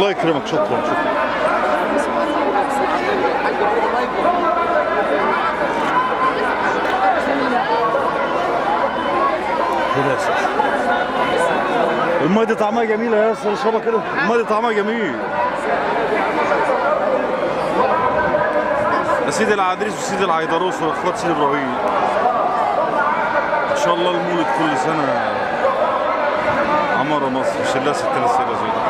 الله يكرمك شكرا شكرا كده يا سيدي. الميه دي طعمها جميله يا اسطى اشربها كده الميه دي طعمها جميل يا سيدي العدريس وسيدي العيدروس واخوات سيدي ابراهيم ان شاء الله المولد كل سنه عمارة مصر مش الله ستنا السيدة زي ده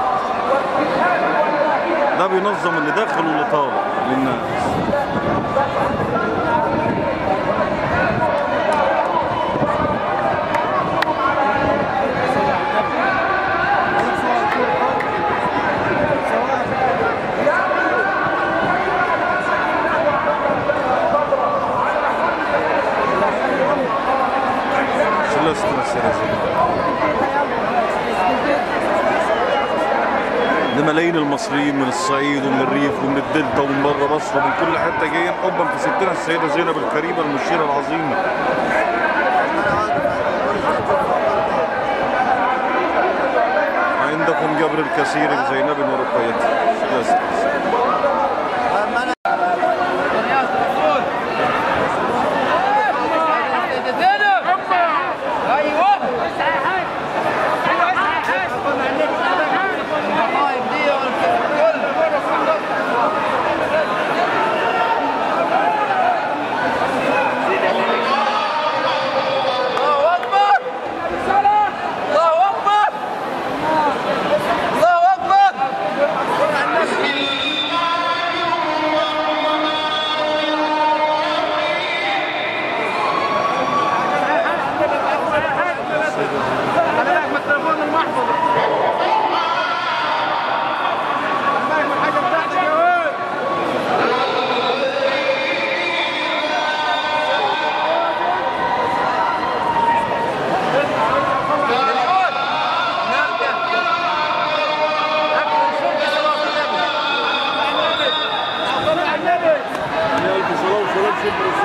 ده بينظم اللي داخل واللي طالع للناس مش الله ستنا السيدة زي ده لملايين المصريين من الصعيد ومن الريف ومن الدلتا ومن بره مصر ومن كل حته جايين حبا في ستنا السيده زينب الكريمه المشيره العظيمه عندكم جبر الكثير زينب ورقيته بس الف صلاه وسلام سيدنا